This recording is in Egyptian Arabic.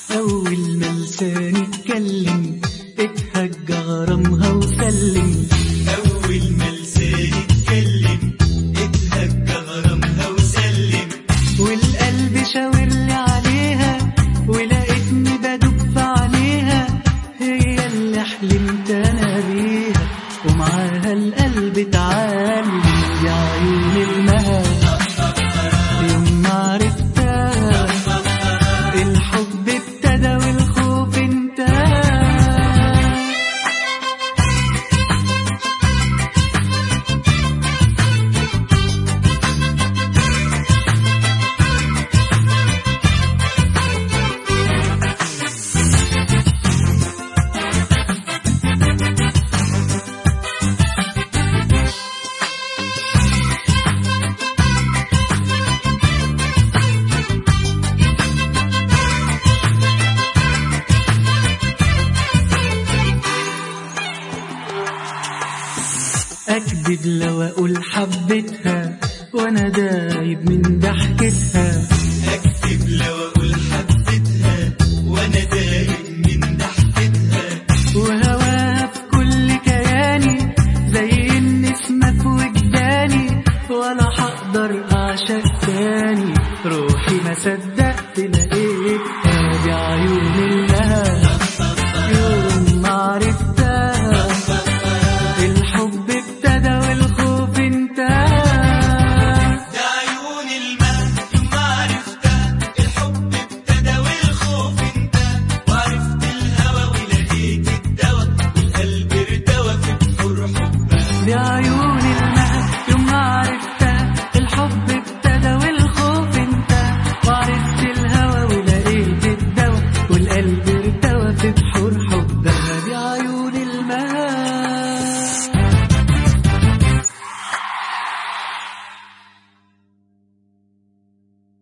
أول ما لساني اتكلم اتهج غرامها وسلم أول ما لساني اتكلم اتهج غرامها وسلم والقلب شاور لي عليها ولقيتني بدب في عينيها هي اللي حلمت انا بيها ومعاها القلب اتعلم يا عيون المها يوم ما عرفتها الحب ابتدى والخوف انتهى أكذب لو أقول حبيتها وأنا دايب من ضحكتها أكذب لو أقول